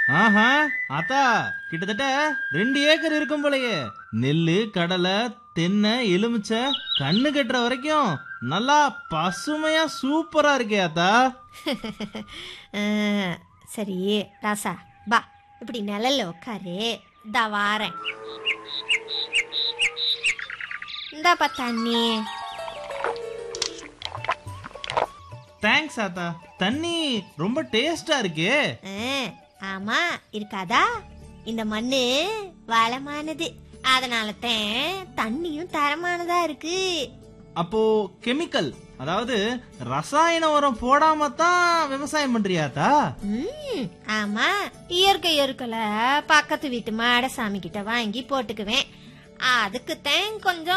ஆஹா அத்தா கிட்டத்தட்ட ரெண்டு ஏக்கர் இருக்கும் போலயே நெல்லு கடலை தென்னை எலுமிச்சை கண்ணு கட்டுற வரைக்கும் நல்லா பசுமையா சூப்பரா இருக்கே அத்தா ஆ, சரி ராசா பா இப்படி நிழல்ல உட்காரு இந்தா வாரேன் இந்தாப்பா தண்ணி தேங்க்ஸ் அத்தா தண்ணி ரொம்ப டேஸ்டா இருக்கே ஆ, ஆமா இருக்காதா இந்த மண்ணு வளமானது அதனால தான் தண்ணியும் தரமானதா இருக்கு அப்போ கெமிக்கல் அதாவது ரசாயன உரம் போடாம தான் விவசாயம் பண்றியாத்தா ம், ஆமா இயற்கை எருக்களை பக்கத்து வீட்டு மாடசாமி கிட்ட வாங்கி போட்டுக்குவேன் அதுக்குத்தான் கொஞ்சம்